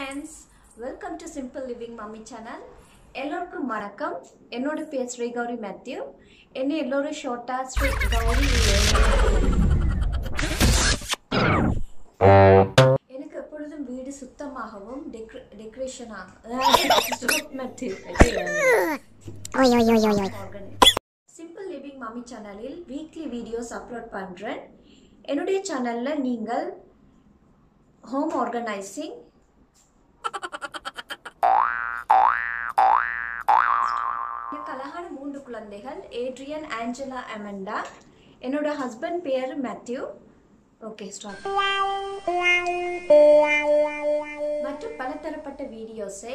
Friends welcome to simple living mummy channel எல்லோருக்கும் வணக்கம் என்னோட பேர் ஸ்ரீ கௌரி மேத்யூ என்ன எல்லோரும் ஷார்ட்டாக ஸ்ரீ கௌரி எனக்கு எப்பொழுதும் வீடு சுத்தமாகவும் டெக்ரே டெக்கரேஷனாக மேத்யூ Oi, oi, oi, oi, oi. Simple living mummy சேனலில் வீக்லி வீடியோஸ் அப்லோட் பண்ணுறேன் என்னுடைய சேனலில் நீங்கள் ஹோம் ஆர்கனைசிங் எனக்கு அழகான மூன்று குழந்தைகள் ஏட்ரியன் ஆஞ்சலா அமெண்டா என்னோட ஹஸ்பண்ட் பேர் மேத்யூ ஓகே ஸ்டாப் மற்றும் பலதரப்பட்ட வீடியோஸை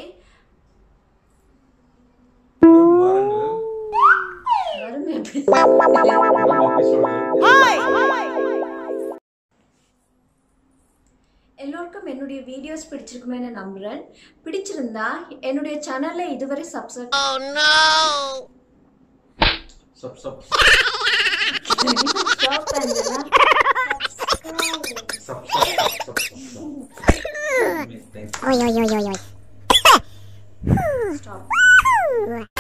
வாரங்கள் வரும் எப்படி எல்லோருக்கும் என்னுடைய வீடியோஸ் பிடிச்சிருக்குமேன்னு நம்புறேன் பிடிச்சிருந்தா என்னுடைய சேனலை இதுவரை சப்ஸ்கிரைப் சப் சப் ஸ்டாப் பண்ணலாம் sub sub sub sub Oi, oi, oi, oi, oi. Stop